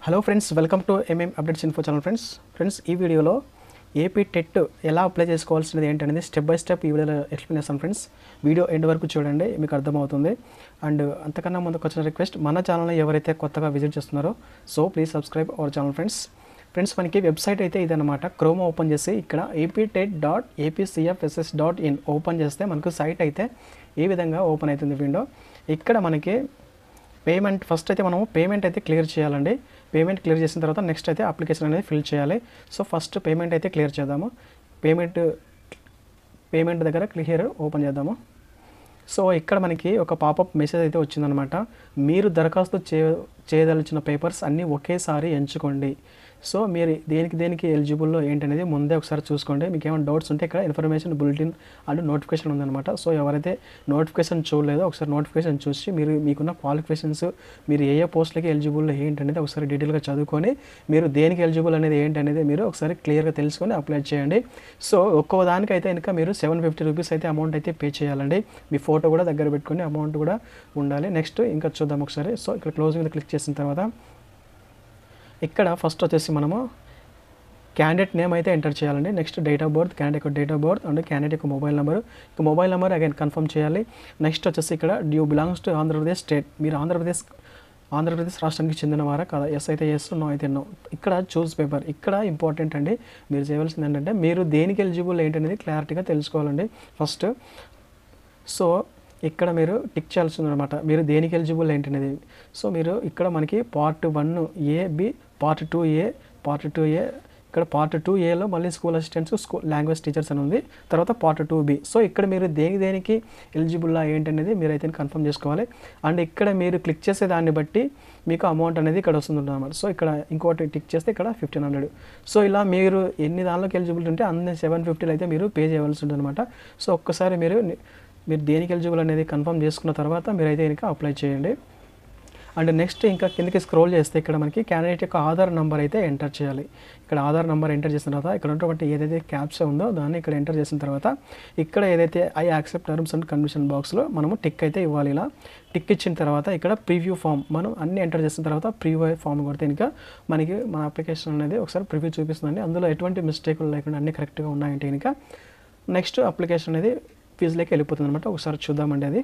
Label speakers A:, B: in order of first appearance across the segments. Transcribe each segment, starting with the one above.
A: hello friends welcome to MM updates info channel friends friends ఈ వీడియోలో AP TET ఎలా apply చేసుకోవాల్సినది ఏంటనేది స్టెప్ బై స్టెప్ ఈ వీడియోలో ఎక్స్ప్లెయిన్ చేస్తాను ఫ్రెండ్స్ వీడియో ఎండ్ వరకు చూడండి మీకు అర్థమవుతుంది అండ్ అంతకన్నా ముందుకు వచ్చిన రిక్వెస్ట్ మన ఛానల్ని ఎవరైతే కొత్తగా విజిట్ చేస్తున్నారో so please subscribe our channel friends friends మనకి వెబ్సైట్ అయితే ఇదన్నమాట క్రోమ్ ఓపెన్ చేసి ఇక్కడ AP TET dot APCFSS dot in open చేస్తే మనకు సైట్ అయితే ఈ విధంగా ఓపెన్ అవుతుంది విండో ఇక్కడ మనకి పేమెంట్ ఫస్ట్ అయితే మనము పేమెంట్ అయితే క్లియర్ చేయాలండి పేమెంట్ క్లియర్ చేసిన తర్వాత నెక్స్ట్ అయితే అప్లికేషన్ అనేది ఫిల్ చేయాలి సో ఫస్ట్ పేమెంట్ అయితే క్లియర్ చేద్దాము పేమెంట్ పేమెంట్ దగ్గర క్లియర్ ఓపెన్ చేద్దాము సో ఇక్కడ మనకి ఒక పాపప్ మెసేజ్ అయితే వచ్చిందనమాట మీరు దరఖాస్తు చే చేయదలిచిన పేపర్స్ అన్నీ ఒకేసారి ఎంచుకోండి సో మీరు దేనికి దేనికి ఎలిజిబుల్లో ఏంటనేది ముందే ఒకసారి చూసుకోండి మీకు ఏమైనా డౌట్స్ ఉంటే ఇక్కడ ఇన్ఫర్మేషన్ బులెటిన్ అండ్ నోటిఫికేషన్ ఉందన్నమాట సో ఎవరైతే నోటిఫికేషన్ చూడలేదో ఒకసారి నోటిఫికేషన్ చూసి మీరు మీకున్న క్వాలిఫికేషన్స్ మీరు ఏ ఏ పోస్టులకి ఎలిజిబుల్ ఏంటనేది ఒకసారి డీటెయిల్గా చదువుకొని మీరు దేనికి ఎలిజిబుల్ అనేది ఏంటనేది మీరు ఒకసారి క్లియర్గా తెలుసుకొని అప్లై చేయండి సో ఒక్కో దానికైతే ఇంకా మీరు సెవెన్ ఫిఫ్టీ రూపీస్ అయితే అమౌంట్ అయితే పే చేయాలండి మీ ఫోటో కూడా దగ్గర పెట్టుకొని అమౌంట్ కూడా ఉండాలి నెక్స్ట్ ఇంకా చూద్దాం ఒకసారి సో ఇక్కడ క్లోజ్ మీద క్లిక్ చేసిన తర్వాత ఇక్కడ ఫస్ట్ వచ్చేసి మనము క్యాండిడేట్ నేమ్ అయితే ఎంటర్ చేయాలండి next date of birth candidate యొక్క date of birth and candidate యొక్క మొబైల్ నెంబర్ ఇక మొబైల్ నెంబర్ అగైన్ కన్ఫర్మ్ చేయాలి నెక్స్ట్ వచ్చేసి ఇక్కడ due belongs to Andhra Pradesh state మీరు ఆంధ్రప్రదేశ్ ఆంధ్రప్రదేశ్ రాష్ట్రానికి చెందినవారా కదా ఎస్ అయితే ఎస్ నో అయితే నో ఇక్కడ చూస్ పేపర్ ఇక్కడ ఇంపార్టెంట్ అండి మీరు చేయవలసింది ఏంటంటే మీరు దేనికి ఎలిజిబుల్ ఏంటనేది క్లారిటీగా తెలుసుకోవాలండి ఫస్ట్ సో ఇక్కడ మీరు టిక్ చేయాల్సి ఉందన్నమాట మీరు దేనికి ఎలిజిబుల్ ఏంటనేది సో మీరు ఇక్కడ మనకి part one A B part two A part two A ఇక్కడ పార్ట్ టూ ఏలో మళ్ళీ school assistants school language teachers అని ఉంది తర్వాత పార్ట్ టూ బి సో ఇక్కడ మీరు దేనికి దేనికి ఎలిజిబుల్లా ఏంటనేది మీరు అయితే కన్ఫర్మ్ చేసుకోవాలి అండ్ ఇక్కడ మీరు క్లిక్ చేసే దాన్ని బట్టి మీకు అమౌంట్ అనేది ఇక్కడ వస్తుంది అనమాట సో ఇక్కడ ఇంకోటి టిక్ చేస్తే ఇక్కడ ఫిఫ్టీన్ హండ్రెడ్ సో ఇలా మీరు ఎన్ని దానిలోకి ఎలిజిబుల్ ఉంటే అన్ని సెవెన్ ఫిఫ్టీలు అయితే మీరు పే చేయవలసి ఉంటుంది అనమాట సో ఒక్కసారి మీరు మీరు దేనికి ఎలిజిబుల్ అనేది కన్ఫర్మ్ చేసుకున్న తర్వాత మీరైతే ఇంకా అప్లై చేయండి అండ్ నెక్స్ట్ ఇంకా కిందకి స్క్రోల్ చేస్తే ఇక్కడ మనకి క్యాండిడేట్ యొక్క ఆధార్ నెంబర్ అయితే ఎంటర్ చేయాలి ఇక్కడ ఆధార్ నెంబర్ ఎంటర్ చేసిన తర్వాత ఇక్కడ ఉన్నటువంటి ఏదైతే క్యాప్స్ ఉందో దాన్ని ఇక్కడ ఎంటర్ చేసిన తర్వాత ఇక్కడ ఏదైతే I accept terms and condition బాక్స్లో మనము టిక్ అయితే ఇవ్వాలి ఇలా టిక్ ఇచ్చిన తర్వాత ఇక్కడ ప్రివ్యూ ఫామ్ మనం అన్ని ఎంటర్ చేసిన తర్వాత ప్రివ్యూ ఫామ్ కొడితే ఇంకా మనకి మన అప్లికేషన్ అనేది ఒకసారి ప్రివ్యూ చూపిస్తుందండి అందులో ఎటువంటి మిస్టేకులు లేకుండా అన్ని కరెక్ట్గా ఉన్నాయంటే ఇంకా నెక్స్ట్ అప్లికేషన్ అనేది ఫీజులోకి వెళ్ళిపోతుంది అనమాట ఒకసారి చూద్దామండి అది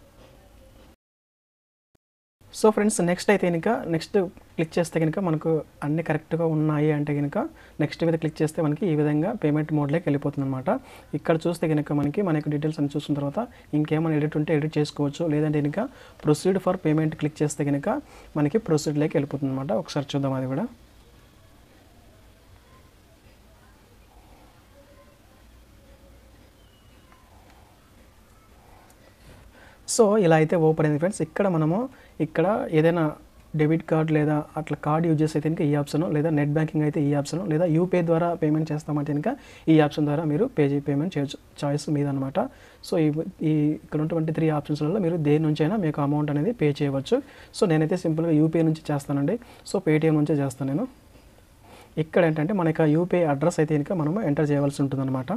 A: సో ఫ్రెండ్స్ నెక్స్ట్ అయితే కనుక నెక్స్ట్ క్లిక్ చేస్తే కనుక మనకు అన్ని కరెక్ట్గా ఉన్నాయి అంటే కనుక నెక్స్ట్ మీద క్లిక్ చేస్తే మనకి ఈ విధంగా పేమెంట్ మోడ్లోకి వెళ్ళిపోతుంది అనమాట ఇక్కడ చూస్తే కనుక మనకి మన యొక్క డీటెయిల్స్ అన్ని చూసిన తర్వాత ఇంకేమైనా ఎడిట్ ఉంటే ఎడిట్ చేసుకోవచ్చు లేదంటే కనుక ప్రొసీడ్ ఫర్ పేమెంట్ క్లిక్ చేస్తే కనుక మనకి ప్రొసీడ్లోకి వెళ్ళిపోతుంది అనమాట ఒకసారి చూద్దాం అది కూడా సో ఇలా అయితే ఓపెన్ అయింది ఫ్రెండ్స్ ఇక్కడ మనము ఇక్కడ ఏదైనా డెబిట్ కార్డ్ లేదా అట్లా కార్డ్ యూజ్ చేస్తే కనుక ఈ ఆప్షన్ లేదా నెట్ బ్యాంకింగ్ అయితే ఈ ఆప్షన్ లేదా యూపీఐ ద్వారా పేమెంట్ చేస్తామంటే కనుక ఈ ఆప్షన్ ద్వారా మీరు పే పేమెంట్ చేయొచ్చు చాయిస్ మీదనమాట సో ఈ ఈ ఇక్కడ ఉన్నటువంటి త్రీ ఆప్షన్స్లలో మీరు దేని నుంచి అయినా మీకు అమౌంట్ అనేది పే చేయవచ్చు సో నేనైతే సింపుల్గా యూపీఐ నుంచి చేస్తానండి సో పేటిఎం నుంచే చేస్తాను నేను ఇక్కడ ఏంటంటే మన యొక్క యూపీఐ అడ్రస్ అయితే కనుక మనము ఎంటర్ చేయవలసి ఉంటుందన్నమాట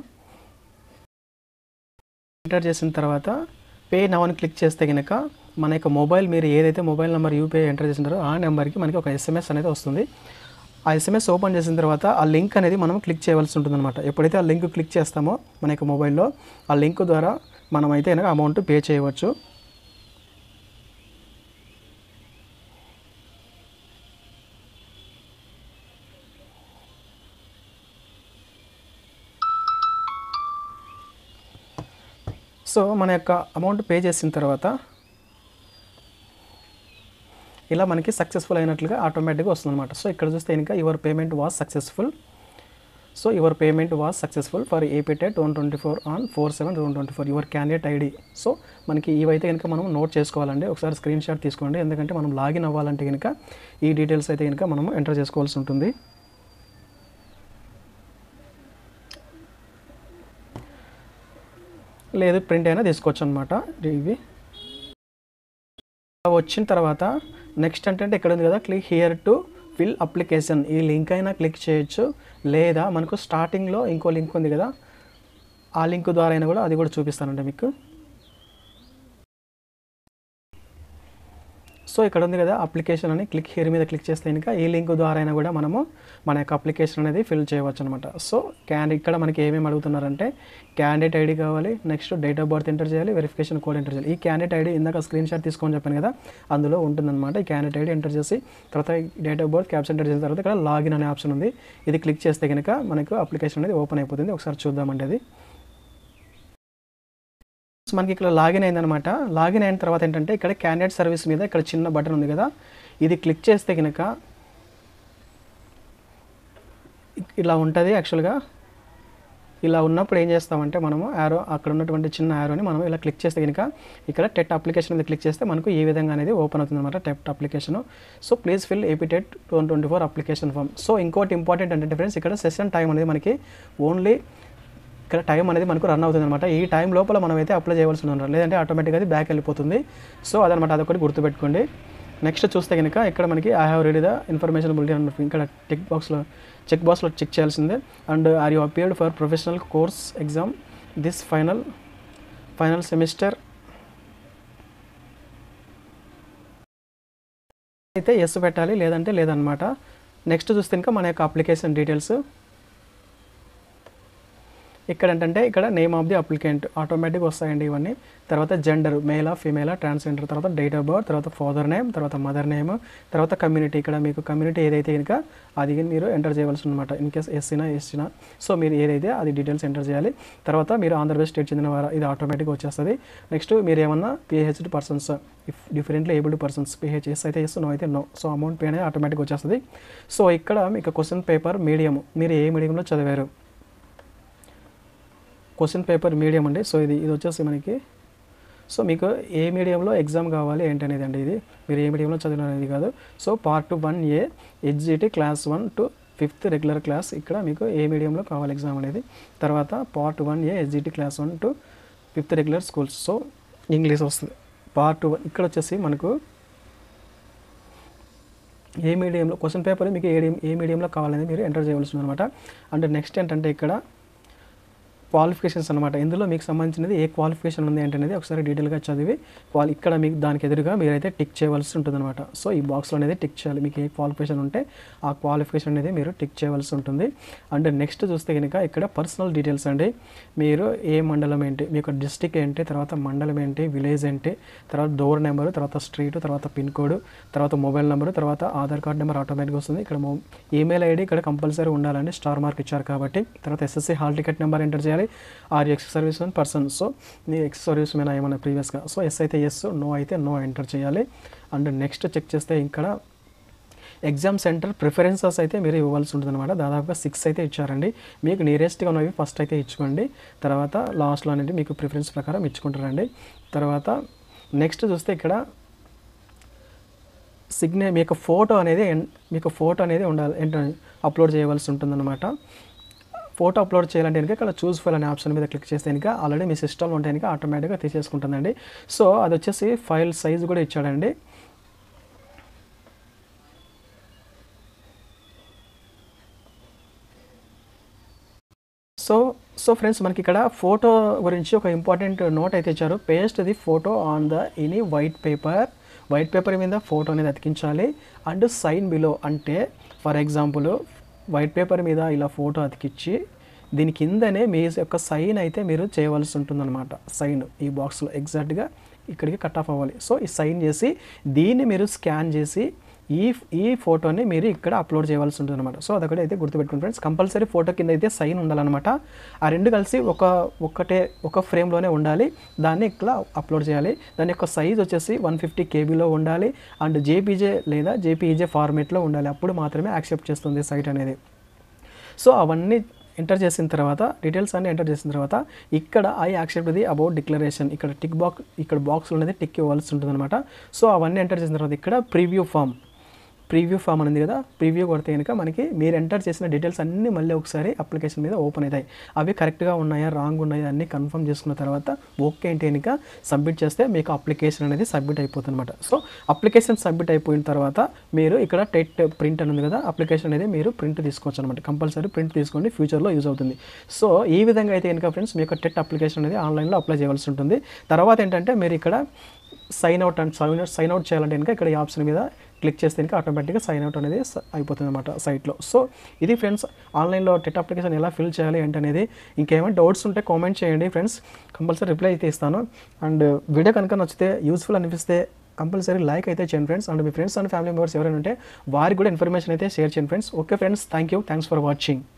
A: ఎంటర్ చేసిన తర్వాత పే నవ్ అని క్లిక్ చేస్తే కనుక మన యొక్క మొబైల్ మీరు ఏదైతే మొబైల్ నెంబర్ యూపీఐ ఎంటర్ చేసినారో ఆ నెంబర్కి మనకి ఒక ఎస్ఎంఎస్ అనేది వస్తుంది ఆ ఎస్ఎంఎస్ ఓపెన్ చేసిన తర్వాత ఆ లింక్ అనేది మనం క్లిక్ చేయవలసి ఉంటుందన్నమాట ఎప్పుడైతే ఆ లింక్ క్లిక్ చేస్తామో మన యొక్క మొబైల్లో ఆ లింక్ ద్వారా మనం అయితే కనుక అమౌంట్ పే చేయవచ్చు సో మన యొక్క అమౌంట్ పే చేసిన తర్వాత ఇలా మనకి సక్సెస్ఫుల్ అయినట్లుగా ఆటోమేటిక్గా వస్తుందన్నమాట సో ఇక్కడ చూస్తే ఇంకా your payment was successful so your payment was successful for AP TET one twenty four on four seven two twenty four your candidate ID so మనకి ఇవైతే కనుక మనం నోట్ చేసుకోవాలండి ఒకసారి స్క్రీన్ షాట్ తీసుకోండి ఎందుకంటే మనం లాగిన్ అవ్వాలంటే కనుక ఈ డీటెయిల్స్ అయితే కనుక మనం ఎంటర్ చేసుకోవాల్సి ఉంటుంది లేదు ప్రింట్ అయినా తీసుకోవచ్చు అనమాట ఇవి వచ్చిన తర్వాత నెక్స్ట్ ఏంటంటే ఇక్కడ ఉంది కదా click here to fill application ఈ లింక్ అయినా క్లిక్ చేయొచ్చు లేదా మనకు స్టార్టింగ్లో ఇంకో లింక్ ఉంది కదా ఆ లింక్ ద్వారా అయినా కూడా అది కూడా చూపిస్తానండి మీకు సో ఇక్కడ ఉంది కదా అప్లికేషన్ అని క్లిక్ హియర్ మీద క్లిక్ చేస్తే కనుక ఈ లింక్ ద్వారా అయినా కూడా మనము మన యొక్క అప్లికేషన్ అనేది ఫిల్ చేయవచ్చు అనమాట సో క్యాండి ఇక్కడ మనకి ఏమేమి అడుగుతున్నారంటే క్యాండిడేట్ ఐడి కావాలి next date of birth enter చేయాలి వెరిఫికేషన్ కోడ్ ఎంటర్ చేయాలి ఈ క్యాండిడేట్ ఐడి ఇందాక స్క్రీన్ షాట్ తీసుకోమని చెప్పాను కదా అందులో ఉంటుందన్నమాట ఈ క్యాండిడేట్ ఐడి ఎంటర్ చేసి తర్వాత date of birth caps enter చేసిన తర్వాత ఇక్కడ లాగిన్ అనే ఆప్షన్ ఉంది ఇది క్లిక్ చేస్తే కనుక మనకు అప్లికేషన్ అనేది ఓపెన్ అయిపోతుంది ఒకసారి చూద్దామండి అది సో మనకి ఇక్కడ లాగిన్ అయిందనమాట లాగిన్ అయిన తర్వాత ఏంటంటే ఇక్కడ క్యాండిడేట్ సర్వీస్ మీద ఇక్కడ చిన్న బటన్ ఉంది కదా ఇది క్లిక్ చేస్తే కనుక ఇలా ఉంటుంది యాక్చువల్గా ఇలా ఉన్నప్పుడు ఏం చేస్తామంటే మనము యారో అక్కడ ఉన్నటువంటి చిన్న యారోని మనం ఇలా క్లిక్ చేస్తే కనుక ఇక్కడ టెట్ అప్లికేషన్ మీద క్లిక్ చేస్తే మనకు ఈ విధంగా అనేది ఓపెన్ అవుతుంది అనమాట TET application so please fill AP TET two twenty four application form so ఇంకోటి ఇంపార్టెంట్ అంటే ఫ్రెండ్స్ ఇక్కడ సెషన్ టైం అనేది మనకి ఓన్లీ ఇక్కడ టైం అనేది మనకు రన్ అవుతుంది అనమాట ఈ టైం లోపల మనం అయితే అప్లై చేయవలసి ఉంది లేదంటే ఆటోమేటిక్గా అది బ్యాక్ వెళ్ళిపోతుంది సో అదనమాట అదొకటి గుర్తుపెట్టుకోండి నెక్స్ట్ చూస్తే కనుక ఇక్కడ మనకి I have ready the information bulletin అని ఇక్కడ టిక్ బాక్స్లో చెక్ బాక్స్లో చెక్ చేయాల్సిందే and are you appeared for professional course exam this final final semester అయితే ఎస్ పెట్టాలి లేదంటే లేదనమాట నెక్స్ట్ చూస్తే ఇంకా మన యొక్క అప్లికేషన్ డీటెయిల్స్ ఇక్కడ ఏంటంటే ఇక్కడ name of the applicant automatic వస్తాయండి ఇవన్నీ తర్వాత జెండర్ మేలా ఫీమేలా ట్రాన్స్జెండర్ తర్వాత డేట్ ఆఫ్ బర్త్ తర్వాత ఫాదర్ నేమ్ తర్వాత మదర్ నేమ్ తర్వాత కమ్యూనిటీ ఇక్కడ మీకు కమ్యూనిటీ ఏదైతే కనుక అది మీరు ఎంటర్ చేయవలసి అనమాట ఇన్ కేస్ ఎస్సీనా ఎస్సీనా సో మీరు ఏదైతే అది డీటెయిల్స్ ఎంటర్ చేయాలి తర్వాత మీరు ఆంధ్రప్రదేశ్ స్టేట్ చెందిన వారు ఇది ఆటోమేటిక్గా వచ్చేస్తుంది నెక్స్ట్ మీరు ఏమన్నా PhD persons if differently abled persons PHS అయితే ఎస్ నో అయితే నో సో అమౌంట్ పే అనేది ఆటోమేటిక్ వచ్చేస్తుంది సో ఇక్కడ మీకు క్వశ్చన్ పేపర్ మీడియం మీరు ఏ మీడియంలో చదివారు క్వశ్చన్ పేపర్ మీడియం అండి సో ఇది ఇది వచ్చేసి మనకి సో మీకు ఏ మీడియంలో ఎగ్జామ్ కావాలి ఏంటనేది అండి ఇది మీరు ఏ మీడియంలో చదివిన అనేది కాదు so part one A HGT class one to fifth regular class ఇక్కడ మీకు ఏ మీడియంలో కావాలి ఎగ్జామ్ అనేది తర్వాత part one A HGT class one to fifth regular schools so English వస్తుంది పార్ట్ వన్ ఇక్కడ వచ్చేసి మనకు ఏ మీడియంలో క్వశ్చన్ పేపర్ మీకు ఏ ఏ మీడియంలో కావాలని మీరు ఎంటర్ చేయవలసి అనమాట అండ్ నెక్స్ట్ ఏంటంటే ఇక్కడ క్వాలిఫికేషన్స్ అనమాట ఇందులో మీకు సంబంధించినది ఏ క్వాలిఫికేషన్ ఉంది ఏంటనేది ఒకసారి డీటెయిల్గా చదివి క్వాలి ఇక్కడ మీకు దానికి ఎదురుగా మీరైతే టిక్ చేయవలసి ఉంటుంది అనమాట సో ఈ బాక్స్లో అనేది టిక్ చేయాలి మీకు ఏ క్వాలిఫికేషన్ ఉంటే ఆ క్వాలిఫికేషన్ అనేది మీరు టిక్ చేయవలసి ఉంటుంది అండ్ నెక్స్ట్ చూస్తే కనుక ఇక్కడ పర్సనల్ డీటెయిల్స్ అండి మీరు ఏ మండలం ఏంటి మీ యొక్క డిస్టిక్ ఏంటి తర్వాత మండలం ఏంటి విలేజ్ ఏంటి తర్వాత డోర్ నెంబరు తర్వాత స్ట్రీట్ తర్వాత పిన్ కోడ్ తర్వాత మొబైల్ నెంబరు తర్వాత ఆధార్ కార్డ్ నెంబర్ ఆటోమేటిక్గా వస్తుంది ఇక్కడ ఈమెయిల్ ఐడి ఇక్కడ కంపల్సరీ ఉండాలండి స్టార్ మార్క్ ఇచ్చారు కాబట్టి తర్వాత SSC hall ticket number enter చేయాలి or ex service men person so నీ ఎక్స్ సర్వీస్ మెన్ ఏమన్నా ప్రీవియస్గా సో ఎస్ అయితే ఎస్ నో అయితే నో ఎంటర్ చేయాలి అండ్ నెక్స్ట్ చెక్ చేస్తే ఇక్కడ ఎగ్జామ్ సెంటర్ ప్రిఫరెన్సెస్ అయితే మీరు ఇవ్వాల్సి ఉంటుంది అనమాట దాదాపుగా సిక్స్ అయితే ఇచ్చారండి మీకు నియరెస్ట్గా ఉన్నవి ఫస్ట్ అయితే ఇచ్చుకోండి తర్వాత లాస్ట్లో అనేది మీకు ప్రిఫరెన్స్ ప్రకారం ఇచ్చుకుంటారండి తర్వాత నెక్స్ట్ చూస్తే ఇక్కడ సిగ్నే మీ యొక్క ఫోటో అనేది ఎన్- మీకు ఫోటో అనేది ఉండాలి ఏంటంటే అప్లోడ్ చేయవలసి ఉంటుందన్నమాట ఫోటో అప్లోడ్ చేయాలంటే కనుక ఇక్కడ చూస్ ఫైల్ అనే ఆప్షన్ మీద క్లిక్ చేస్తే కనుక ఆల్రెడీ మీ సిస్టంలో ఉంటే కనుక ఆటోమేటిక్గా తీసేసుకుంటుందండి సో అది వచ్చేసి ఫైల్ సైజ్ కూడా ఇచ్చాడండి సో సో ఫ్రెండ్స్ మనకి ఇక్కడ ఫోటో గురించి ఒక ఇంపార్టెంట్ నోట్ అయితే ఇచ్చారు paste the photo on the any white paper white paper మీద ఫోటో అనేది అతికించాలి అండ్ సైన్ బిలో అంటే ఫర్ ఎగ్జాంపుల్ వైట్ పేపర్ మీద ఇలా ఫోటో అతికిచ్చి దీని కిందనే మీ యొక్క సైన్ అయితే మీరు చేయవలసి ఉంటుందన్నమాట సైన్ ఈ బాక్స్లో ఎగ్జాక్ట్గా ఇక్కడికి కట్ ఆఫ్ అవ్వాలి సో ఈ సైన్ చేసి దీన్ని మీరు స్కాన్ చేసి ఈ ఈ ఫోటోని మీరు ఇక్కడ అప్లోడ్ చేయవలసి ఉంటుంది అనమాట సో అదొకటి అయితే గుర్తుపెట్టుకుని ఫ్రెండ్స్ కంపల్సరీ ఫోటో కింద అయితే సైన్ ఉండాలన్నమాట ఆ రెండు కలిసి ఒక ఒకటే ఒక ఫ్రేమ్లోనే ఉండాలి దాన్ని ఇక్కడ అప్లోడ్ చేయాలి దాని యొక్క సైజ్ వచ్చేసి వన్ ఫిఫ్టీ కేబీలో ఉండాలి అండ్ జేపీజే లేదా జేపీఈజే ఫార్మేట్లో ఉండాలి అప్పుడు మాత్రమే యాక్సెప్ట్ చేస్తుంది సైట్ అనేది సో అవన్నీ ఎంటర్ చేసిన తర్వాత డీటెయిల్స్ అన్ని ఎంటర్ చేసిన తర్వాత ఇక్కడ I accept the about declaration ఇక్కడ టిక్ బాక్స్ ఇక్కడ బాక్స్ అనేది టిక్ ఇవ్వాల్సి ఉంటుంది అనమాట సో అవన్నీ ఎంటర్ చేసిన తర్వాత ఇక్కడ ప్రివ్యూ ఫామ్ ప్రీవ్యూ ఫామ్ అనేది కదా ప్రీవ్యూ కొడితే కనుక మనకి మీరు ఎంటర్ చేసిన డీటెయిల్స్ అన్నీ మళ్ళీ ఒకసారి అప్లికేషన్ మీద ఓపెన్ అవుతాయి అవి కరెక్ట్గా ఉన్నాయా రాంగ్ ఉన్నాయా అన్నీ కన్ఫర్మ్ చేసుకున్న తర్వాత ఓకే అంటే కనుక సబ్మిట్ చేస్తే మీకు అప్లికేషన్ అనేది సబ్మిట్ అయిపోతుంది అనమాట సో అప్లికేషన్ సబ్మిట్ అయిపోయిన తర్వాత మీరు ఇక్కడ టెట్ ప్రింట్ అని ఉంది కదా అప్లికేషన్ అనేది మీరు ప్రింట్ తీసుకోవచ్చు అనమాట కంపల్సరీ ప్రింట్ తీసుకోండి ఫ్యూచర్లో యూజ్ అవుతుంది సో ఈ విధంగా అయితే కనుక ఫ్రెండ్స్ మీ యొక్క టెట్ అప్లికేషన్ అనేది ఆన్లైన్లో అప్లై చేయవలసి ఉంటుంది తర్వాత ఏంటంటే మీరు ఇక్కడ sign out and sign out sign out చేయాలంటే కనుక ఇక్కడ ఈ ఆప్షన్ మీద క్లిక్ చేస్తే కనుక ఆటోమేటిక్గా సైన్ అవుట్ అనేది స- అయిపోతుంది అనమాట సైట్లో సో ఇది ఫ్రెండ్స్ ఆన్లైన్లో టెట్ అప్లికేషన్ ఎలా ఫిల్ చేయాలి అంటే అనేది ఇంకేమైనా డౌట్స్ ఉంటే కామెంట్ చేయండి ఫ్రెండ్స్ కంపల్సరీ రిప్లై అయితే ఇస్తాను అండ్ వీడియో కనుక నచ్చితే యూస్ఫుల్ అనిపిస్తే కంపల్సరీ లైక్ అయితే చేయండి ఫ్రెండ్స్ అండ్ మీ ఫ్రెండ్స్ అండ్ ఫ్యామిలీ మెంబర్స్ ఎవరైనా ఉంటే వారికి కూడా ఇన్ఫర్మేషన్ అయితే షేర్ చేయండి friends okay friends thank you thanks for watching